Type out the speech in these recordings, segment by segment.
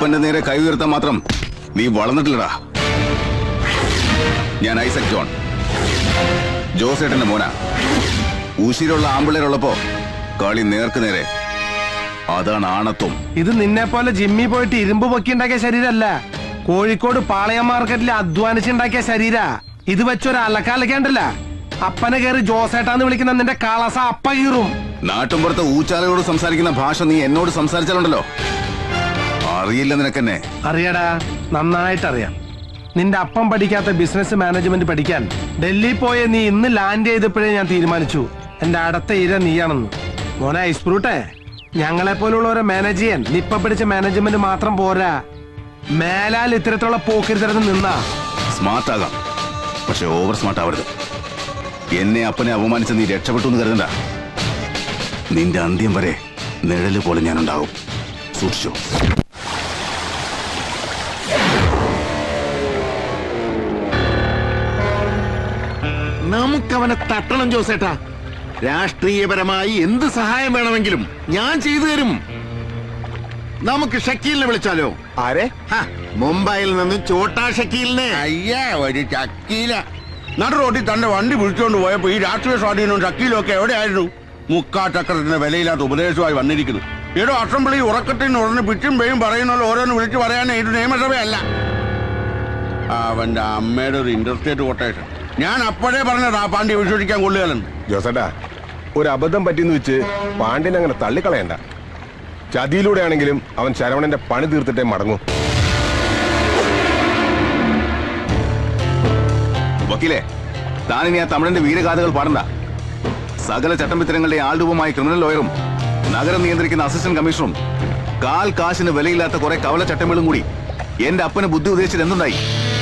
അപ്പന്റെ നേരെ കൈ ഉയർത്താൻ മാത്രം നീ വളർന്നിട്ടില്ലടാ ഞാൻ ഐസക് ജോൺ ജോസേട്ടന്റെ മോന ഉശിരുള്ള ആമ്പിള്ളേരുള്ളപ്പോ കളി നേർക്ക് നേരെ അതാണ് ആണത്വം ഇത് നിന്നെ പോലെ ജിമ്മി പോയിട്ട് ഇരുമ്പ് പൊക്കി ഉണ്ടാക്കിയ ശരീരമല്ല കോഴിക്കോട് പാളയം മാർക്കറ്റിൽ അധ്വാനിച്ചുണ്ടാക്കിയ ശരീര ഇത് വെച്ചൊരു അലക്കാലക്കാണ്ടല്ല അപ്പനെ കയറി ജോസേട്ടാന്ന് വിളിക്കുന്ന നിന്റെ കളസ അപ്പ കീറും നാട്ടുമ്പുറത്ത് ഊച്ചാലയോട് സംസാരിക്കുന്ന ഭാഷ നീ എന്നോട് സംസാരിച്ചാലുണ്ടല്ലോ അറിയില്ല നിനക്കെന്നെ അറിയടാ നന്നായിട്ട് അറിയാം നിന്റെ അപ്പം പഠിക്കാത്ത ബിസിനസ് മാനേജ്മെന്റ് പഠിക്കാൻ ഡൽഹി പോയ നീ ഇന്ന് ലാൻഡ് ചെയ്തപ്പോഴേ ഞാൻ തീരുമാനിച്ചു എന്റെ അടുത്ത ഇര നീയാണെന്ന് മോനെ ഐസ്പ്രൂട്ടെ ഞങ്ങളെ പോലുള്ളവരെ മാനേജ് ചെയ്യാൻ നിപ്പ പിടിച്ച മാനേജ്മെന്റ് മാത്രം പോരാ മേലാൽ ഇത്തരത്തിലുള്ള പോക്കിരുത്തരന്ന് നിന്നാ സ്മാർട്ട് ആകാം പക്ഷെ ഓവർ സ്മാർട്ട് ആവരുത് എന്നെ അപ്പനെ അപമാനിച്ച് നീ രക്ഷപ്പെട്ടു എന്ന് കരുതണ്ട നിന്റെ അന്ത്യം വരെ നിഴല് പോലെ ഞാനുണ്ടാകും സൂക്ഷിച്ചോ നമുക്കവനെ തട്ടണം ജോസേട്ടാ രാഷ്ട്രീയപരമായി എന്ത് സഹായം വേണമെങ്കിലും ഞാൻ ചെയ്തു തരും നമുക്ക് ഷക്കീലിനെ വിളിച്ചാലോ ആരെ ഹ, മുംബൈയിൽ നിന്ന് ചോട്ടാ ഷക്കീലിനെ അയ്യേ ഒരു ചക്കീല നടു റോഡിൽ തന്റെ വണ്ടി വിളിച്ചുകൊണ്ട് പോയപ്പോ ഈ രാഷ്ട്രീയ സ്വാധീനവും ചക്കീലും ഒക്കെ എവിടെയായിരുന്നു മുക്കാ ചക്രത്തിന്റെ വിലയില്ലാത്ത ഉപദേശമായി വന്നിരിക്കുന്നു ഏടോ അസംബ്ലി ഉറക്കത്തിന് ഉടനെ പിച്ചും പേയും പറയുന്നല്ലോ ഓരോന്ന് വിളിച്ചു പറയാനേ ഇത് നിയമസഭയല്ല അവന്റെ അമ്മയുടെ ഒരു ഇന്റർസ്റ്റേറ്റ് കൊട്ടേഷൻ ഞാൻ അപ്പോഴേ പറഞ്ഞത് ആ പാണ്ഡ്യ വിശ്വസിക്കാൻ കൊള്ളുകയല്ലെന്ന് ജോസേട്ടാ ഒരു അബദ്ധം പറ്റിയെന്ന് വെച്ച് പാണ്ഡ്യനെ അങ്ങനെ തള്ളിക്കളയണ്ട ചതിയിലൂടെ ആണെങ്കിലും അവൻ ശരവണന്റെ പണി തീർത്തിട്ടേ മടങ്ങൂ വക്കീലെ താനിനി ആ തമിഴന്റെ വീരഗാഥകൾ പാടണ്ട സകല ചട്ടമ്പിത്തരങ്ങളുടെ ആൾരൂപമായ ക്രിമിനൽ ലോയറും നഗരം നിയന്ത്രിക്കുന്ന അസിസ്റ്റന്റ് കമ്മീഷണറും കാൽ കാശിന് വിലയില്ലാത്ത കുറെ കവല ചട്ടങ്ങളും കൂടി എന്റെ അപ്പന് ബുദ്ധി ഉപദേശിച്ചത് എന്തുണ്ടായി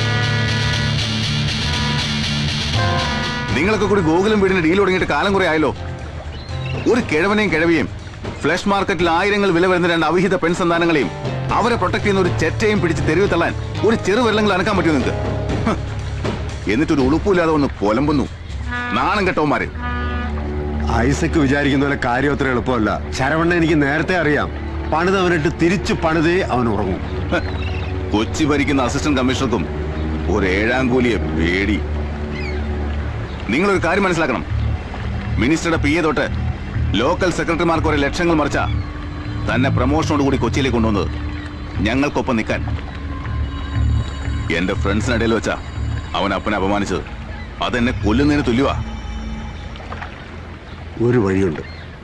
നിങ്ങളൊക്കെ കൂടി ഗോകുലം വീടിന് ഡീൽ തുടങ്ങിയിട്ട് കാലം കുറെ ആയല്ലോ ഒരു കിഴവനെയും കിഴവിയെയും ഫ്ലഷ് മാർക്കറ്റിൽ ആയിരങ്ങൾ വില വരുന്ന രണ്ട് അവിഹിത പെൺസന്താനങ്ങളെയും അവരെ പ്രൊട്ടക്ട് ചെയ്യുന്ന ഒരു ചെറ്റയും പിടിച്ച് തെരുവ് തള്ളാൻ ഒരു ചെറു വെള്ളങ്ങൾ അനക്കാൻ പറ്റുമോ നിങ്ങൾക്ക് ഹ്. എന്നിട്ടൊരു ഉളുപ്പില്ലാതെ ഒന്ന് പൊലമ്പുന്നു നാണം കെട്ടവന്മാര് ഐസക്ക് വിചാരിക്കുന്ന പോലെ കാര്യം അത്ര എളുപ്പമല്ല ശരവണ്ണ എനിക്ക് നേരത്തെ അറിയാം പണിതവനിട്ട് തിരിച്ചു പണിതേ അവൻ ഉറങ്ങും ഹ്. കൊച്ചി ഭരിക്കുന്ന അസിസ്റ്റന്റ് കമ്മീഷണർക്കും ഒരു ഏഴാം കൂലിയെ പേടി നിങ്ങളൊരു കാര്യം മനസ്സിലാക്കണം മിനിസ്റ്ററുടെ പി എ തൊട്ട് ലോക്കൽ സെക്രട്ടറിമാർക്ക് ഒരു ലക്ഷങ്ങൾ മറിച്ച തന്നെ പ്രമോഷനോട് കൂടി കൊച്ചിയിലേക്ക് കൊണ്ടുവന്നത് ഞങ്ങൾക്കൊപ്പം നിൽക്കാൻ എന്റെ ഫ്രണ്ട്സിനിടയിൽ വെച്ചാ അവൻ അപ്പനെ അപമാനിച്ചത് അതെന്നെ കൊല്ലുന്നതിന് തുല്യവാ ഒരു വഴിയുണ്ട്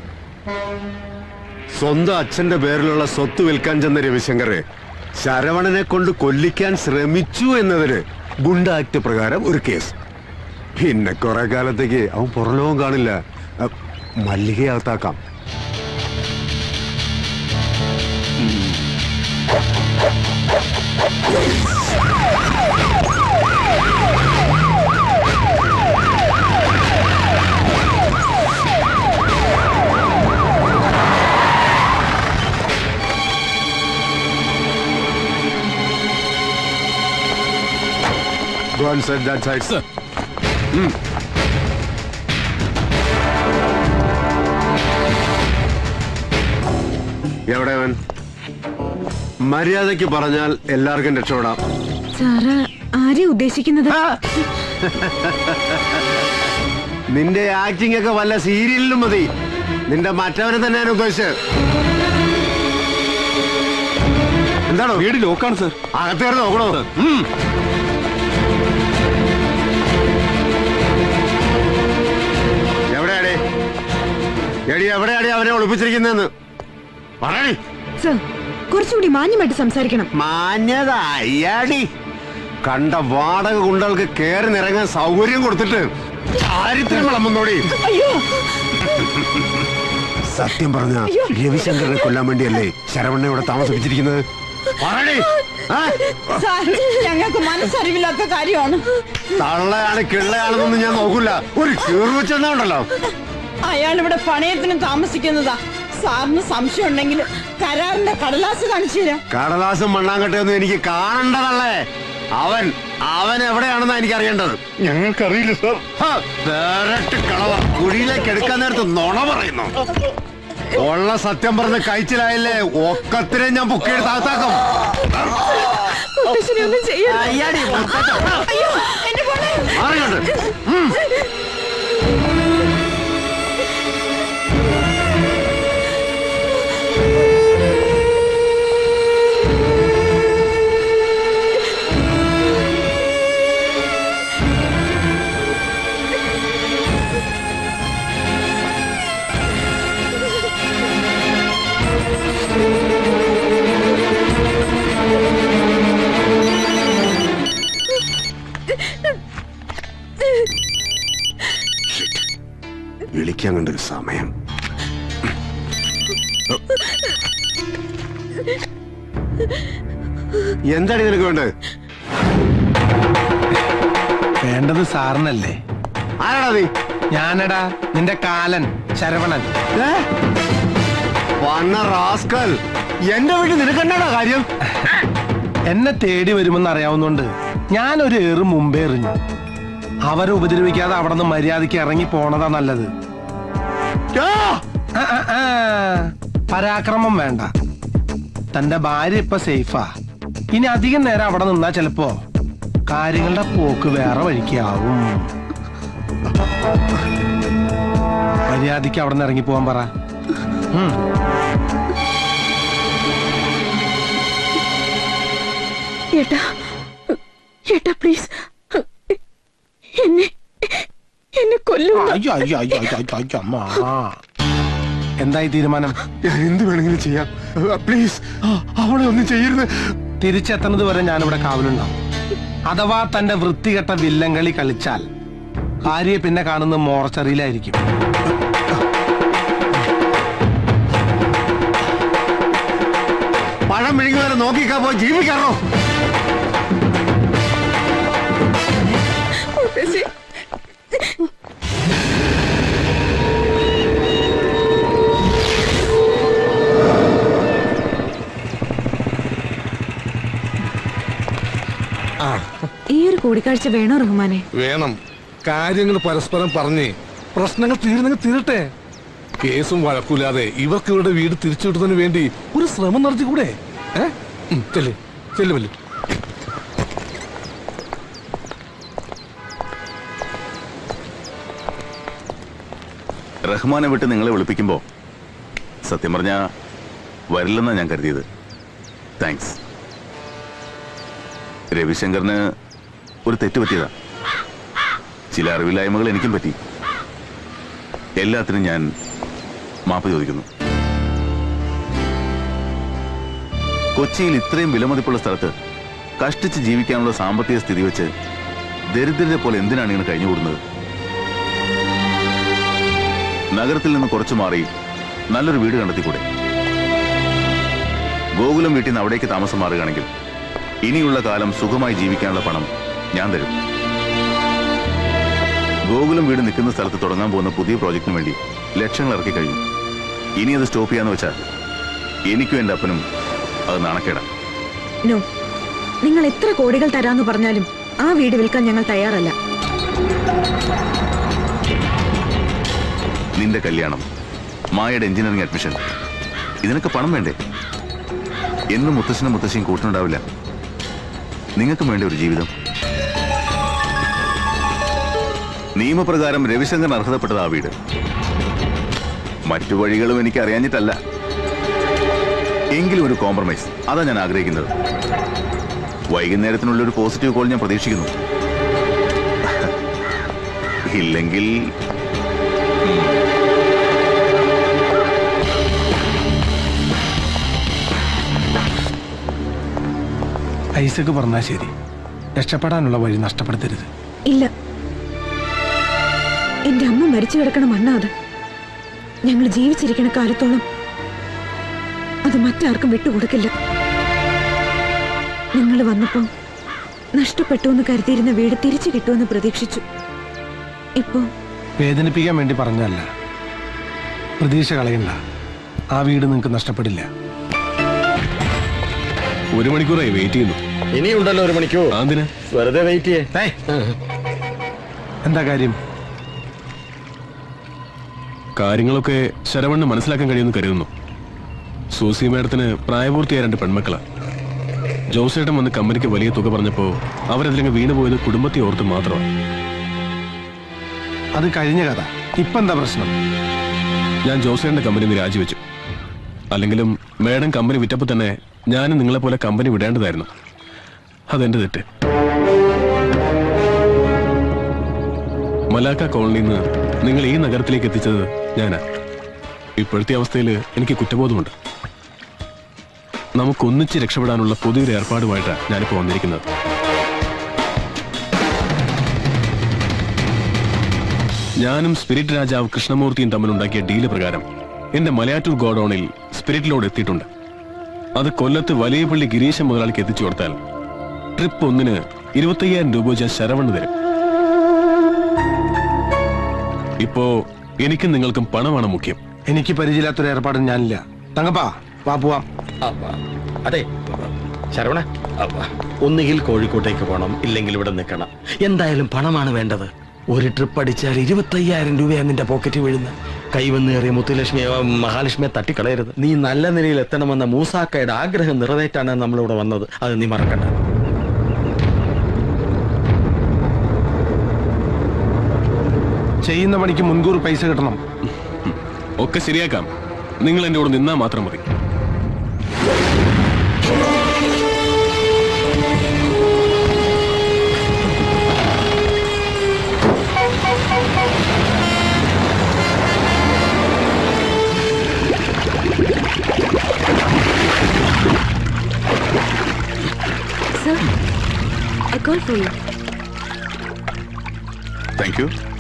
സ്വന്തം അച്ഛന്റെ പേരിലുള്ള സ്വത്ത് വിൽക്കാൻ ചെന്ന രവിശങ്കറെ ശരവണനെ കൊണ്ട് കൊല്ലിക്കാൻ ശ്രമിച്ചു എന്നതിന് ഗുണ്ട ആക്ട് പ്രകാരം ഒരു കേസ് പിന്നെ കുറെ കാലത്തേക്ക് അവൻ പുറലോകം കാണില്ല അ, മല്ലികയെ അകത്താക്കാം Go and set that side. Sir. എവിടെ അവൻ മര്യാദയ്ക്ക് പറഞ്ഞാൽ എല്ലാവർക്കും രക്ഷപ്പെടാം സാറ് ആരെ ഉദ്ദേശിക്കുന്നത് നിന്റെ ആക്ടിംഗ് ഒക്കെ വല്ല സീരിയലിലും മതി നിന്റെ മറ്റവനെ തന്നെയാണ് ഉദ്ദേശിച്ചത് എന്താണോ വീട് ലോക്കാണ് സർ അകത്തേറി നോക്കണോ ഉം. എവിടെയാടേ എടി എവിടെയാടി അവനെ ഒളിപ്പിച്ചിരിക്കുന്നതെന്ന് പറയണേ സർ കുറച്ചുകൂടി മാന്യമായിട്ട് സംസാരിക്കണം മാന്യത അയ്യാടി കണ്ട വാടക ഗുണ്ടകൾക്ക് കയറി നിറങ്ങാൻ സൗകര്യം കൊടുത്തിട്ട് ചാരിത്രം വിളമ്പുന്നോടി സത്യം പറഞ്ഞ രവിശങ്കറിനെ കൊല്ലാൻ വേണ്ടിയല്ലേ ശരവണ്ണ ഇവിടെ താമസിപ്പിച്ചിരിക്കുന്നത് പറയടി. ആ? സാർ ഞങ്ങൾക്ക് മനസ്സറിവില്ലാത്ത കാര്യമാണ് തള്ളയാണ് കിള്ളയാണെന്നൊന്നും ഞാൻ നോക്കൂല ഒരു കീറി വെച്ചെന്നുണ്ടല്ലോ അയാൾ ഇവിടെ പണയത്തിന് താമസിക്കുന്നതാ സാറിന് സംശയം ഉണ്ടെങ്കിൽ കരാറിന്റെ കടലാസ് കാണിച്ചു തരാം കടലാസും മണ്ണാങ്കട്ടയൊന്നും എനിക്ക് കാണണ്ടതല്ലേ അവൻ അവൻ എവിടെയാണെന്നാ എനിക്ക് അറിയേണ്ടത് ഞങ്ങൾക്കറിയില്ല സാർ ഹ, പേരട്ട് കളവ കുഴിയിലേക്ക് എടുക്കാൻ നേരത്ത് നുണ പറയുന്നു ഉള്ള സത്യം പറഞ്ഞ് കഴിച്ചിലായില്ലേ ഒക്കത്തിനെ ഞാൻ പൊക്കിയെടുത്ത് അകത്താക്കും മുത്തശ്ശനെ ഒന്നും ചെയ്യരുത് അയ്യോ എന്റെ മോളെ മാറിയോണ്ട് വിളിക്കാൻ കണ്ടൊരു സമയം എന്താണ് നിനക്ക് വേണ്ടത് വേണ്ടത് സാറിനല്ലേ ആരാടാ നീ ഞാനടാ നിന്റെ കാലൻ ശരവണൻ ഏ? വന്ന റാസ്കൽ എന്റെ വീട്ടിൽ നിനക്കെന്നാടാ കാര്യം എന്നെ തേടി വരുമെന്ന് അറിയാവുന്നോണ്ട് ഞാൻ ഒരു ഏറ് മുമ്പേ എറിഞ്ഞു അവരെ ഉപദ്രവിക്കാതെ അവിടെ നിന്ന് മര്യാദയ്ക്ക് ഇറങ്ങി പോണതാ നല്ലത് ആ! ആ, ആ, ആ. പരാക്രമം വേണ്ട തന്റെ ഭാര്യ ഇപ്പൊ സേഫാ ഇനി അധികം നേരം അവിടെ നിന്നാ ചിലപ്പോ കാര്യങ്ങളുടെ പോക്ക് വേറെ വഴിക്കാവും മര്യാദയ്ക്ക് അവിടെ നിന്ന് ഇറങ്ങി പോവാൻ പറ ഉം. ഏട്ടാ ഏട്ടാ പ്ലീസ് എന്നെ എന്നെ കൊല്ലു അയ്യോ അയ്യോ അയ്യോ അയ്യോ അയ്യോ അയ്യോ അമ്മ എന്തായി തീരുമാനം ഞാൻ എന്ത് വേണമെങ്കിലും ചെയ്യാം പ്ലീസ് അവളെ ഒന്നും ചെയ്യരുത് തിരിച്ചെത്തുന്നത് വരെ ഞാനിവിടെ കാവലുണ്ടാവും അഥവാ തന്റെ വൃത്തികെട്ട വില്ലങ്കളി കളിച്ചാൽ ഭാര്യയെ പിന്നെ കാണുന്ന മോർച്ചറിയിലായിരിക്കും പഴം വിഴുങ്ങുന്നവരെ നോക്കിക്കാ പോയി ജീവിക്കാറോ മുത്തശ്ശി ഈ ഒരു കൂടിക്കാഴ്ച വേണോ റഹ്മാനെ വേണം കാര്യങ്ങൾ പരസ്പരം പറഞ്ഞ് പ്രശ്നങ്ങൾ തീരുന്നെങ്കിൽ തീരട്ടെ കേസും വഴക്കൂലാതെ ഇവർക്ക് ഇവരുടെ വീട് തിരിച്ചു കിട്ടുന്നതിന് വേണ്ടി ഒരു ശ്രമം നടത്തിക്കൂടെ ഏ ഉം, ചെല്ല് ചെല്ലു വല്ലു റഹ്മാനെ വിട്ട് നിങ്ങളെ വിളിപ്പിക്കുമ്പോ സത്യം പറഞ്ഞ വരില്ലെന്നാ ഞാൻ കരുതിയത് താങ്ക്സ് രവിശങ്കറിന് ഒരു തെറ്റ് പറ്റിയതാ ചില അറിവില്ലായ്മകൾ എനിക്കും പറ്റി എല്ലാത്തിനും ഞാൻ മാപ്പ് ചോദിക്കുന്നു കൊച്ചിയിൽ ഇത്രയും വിലമതിപ്പുള്ള സ്ഥലത്ത് കഷ്ടിച്ച് ജീവിക്കാനുള്ള സാമ്പത്തിക സ്ഥിതി വെച്ച് ദരിദ്രരെ പോലെ എന്തിനാണ് ഇങ്ങനെ കഴിഞ്ഞുകൂടുന്നത് നഗരത്തിൽ നിന്ന് കുറച്ചു മാറി നല്ലൊരു വീട് കണ്ടെത്തിക്കൂടെ ഗോകുലം വീട്ടിൽ നിന്ന് അവിടേക്ക് താമസം മാറുകയാണെങ്കിൽ ഇനിയുള്ള കാലം സുഖമായി ജീവിക്കാനുള്ള പണം ഞാൻ തരും ഗോകുലം വീട് നിൽക്കുന്ന സ്ഥലത്ത് തുടങ്ങാൻ പോകുന്ന പുതിയ പ്രോജക്റ്റിന് വേണ്ടി ലക്ഷങ്ങൾ ഇറക്കി കഴിഞ്ഞു ഇനി അത് സ്റ്റോപ്പ് ചെയ്യാന്ന് വെച്ചാൽ എനിക്കും എൻ്റെ അപ്പനും അത് നാണക്കേടാ നോ നിങ്ങൾ എത്ര കോടികൾ തരാന്ന് പറഞ്ഞാലും ആ വീട് വിൽക്കാൻ ഞങ്ങൾ തയ്യാറല്ല നിന്റെ കല്യാണം മായയുടെ എഞ്ചിനീയറിംഗ് അഡ്മിഷൻ ഇതിനൊക്കെ പണം വേണ്ടേ എന്നും മുത്തശ്ശനും മുത്തശ്ശിയും കൂട്ടിനുണ്ടാവില്ല നിങ്ങൾക്കും വേണ്ട ഒരു ജീവിതം നിയമപ്രകാരം രവിശങ്കർ അർഹതപ്പെട്ടത് ആ വീട് മറ്റു വഴികളും എനിക്ക് അറിയാഞ്ഞിട്ടല്ല എങ്കിലും ഒരു കോംപ്രമൈസ് അതാ ഞാൻ ആഗ്രഹിക്കുന്നത് വൈകുന്നേരത്തിനുള്ള ഒരു പോസിറ്റീവ് കോൾ ഞാൻ പ്രതീക്ഷിക്കുന്നു ഇല്ലെങ്കിൽ ഐസക്ക് പറഞ്ഞാൽ ശരി രക്ഷപ്പെടാനുള്ള വഴി നഷ്ടപ്പെടുത്തരുത് ഇല്ല എന്റെ അമ്മ മരിച്ചു കിടക്കണ മണ്ണാ അത് ഞങ്ങൾ ജീവിച്ചിരിക്കണ കാലത്തോളം അത് മറ്റാർക്കും വിട്ടുകൊടുക്കില്ല നിങ്ങൾ വന്നപ്പോ നഷ്ടപ്പെട്ടു എന്ന് കരുതിയിരുന്ന വീട് തിരിച്ചു കിട്ടുമെന്ന് പ്രതീക്ഷിച്ചു ഇപ്പോ വേദനിപ്പിക്കാൻ വേണ്ടി പറഞ്ഞല്ല പ്രതീക്ഷ കളയണ്ട ആ വീട് നിങ്ങൾക്ക് നഷ്ടപ്പെടില്ല ഒരു മണിക്കൂറായി വെയിറ്റ് ചെയ്യുന്നു ഇനിയുണ്ടല്ലോ ഒരു മണിക്കൂർ എന്തിന് വെറുതെ വെയിറ്റ് ചെയ്യേ എന്താ കാര്യം കാര്യങ്ങളൊക്കെ ശരവണ്ണ് മനസ്സിലാക്കാൻ കഴിയുമെന്ന് കരുതുന്നു സൂസി മേഡത്തിന് പ്രായപൂർത്തിയായ രണ്ട് പെൺമക്കളാ ജോസേട്ടൻ വന്ന് കമ്പനിക്ക് വലിയ തുക പറഞ്ഞപ്പോ അവരതിലങ്ങ് വീണുപോയത് കുടുംബത്തെ ഓർത്ത് മാത്രമാണ് അത് കഴിഞ്ഞ കഥ ഇപ്പൊ എന്താ പ്രശ്നം ഞാൻ ജോസേട്ടന്റെ കമ്പനി നിന്ന് രാജിവെച്ചു അല്ലെങ്കിലും മേഡം കമ്പനി വിറ്റപ്പോൾ തന്നെ ഞാനും നിങ്ങളെപ്പോലെ കമ്പനി വിടേണ്ടതായിരുന്നു അതെന്റെ തെറ്റ് മലാക്ക കോളനിയിൽ നിന്ന് നിങ്ങൾ ഈ നഗരത്തിലേക്ക് എത്തിച്ചത് ഞാനാ ഇപ്പോഴത്തെ അവസ്ഥയിൽ എനിക്ക് കുറ്റബോധമുണ്ട് നമുക്കൊന്നിച്ച് രക്ഷപ്പെടാനുള്ള പുതിയൊരു ഏർപ്പാടുമായിട്ടാണ് ഞാനിപ്പോൾ വന്നിരിക്കുന്നത് ഞാനും സ്പിരിറ്റ് രാജാവ് കൃഷ്ണമൂർത്തിയും തമ്മിലുണ്ടാക്കിയ ഡീല് പ്രകാരം എന്റെ മലയാറ്റൂർ ഗോഡൌണിൽ സ്പിരിറ്റ് ലോഡ് എത്തിയിട്ടുണ്ട് അത് കൊല്ലത്ത് വലിയ പള്ളി ഗിരീശൻ മുതലാളിക്ക് എത്തിച്ചു കൊടുത്താൽ ട്രിപ്പ് ഒന്നിന് ഇരുപത്തയ്യായിരം രൂപ വെച്ച് ഞാൻ ശരവണ് തരും ഇപ്പോ എനിക്കും നിങ്ങൾക്കും പണമാണ് മുഖ്യം എനിക്ക് പരിചയമില്ലാത്തൊരു ഏർപ്പാടും ഞാനില്ല തങ്കപ്പാ വാ പോവാം അതെ ശരവണ ഒന്നുകിൽ കോഴിക്കോട്ടേക്ക് പോകണം ഇല്ലെങ്കിൽ ഇവിടെ നിൽക്കണം എന്തായാലും പണമാണ് വേണ്ടത് ഒരു ട്രിപ്പ് അടിച്ചാൽ ഇരുപത്തയ്യായിരം രൂപയാണ് നിന്റെ പോക്കറ്റിൽ വീഴുന്നത് കൈവന്നേറിയ മുത്തുലക്ഷ്മിയെ ആ, മഹാലക്ഷ്മിയെ തട്ടിക്കളയരുത് നീ നല്ല നിലയിൽ എത്തണമെന്ന മൂസാക്കയുടെ ആഗ്രഹം നിറവേറ്റാണ് നമ്മളിവിടെ വന്നത് അത് നീ മറക്കണ്ട ചെയ്യുന്ന പണിക്ക് മുൻകൂർ പൈസ കിട്ടണം ഒക്കെ ശരിയാക്കാം നിങ്ങൾ എന്റെ കൂടെ നിന്നാ മാത്രം മതി Sir, I called for you. Thank U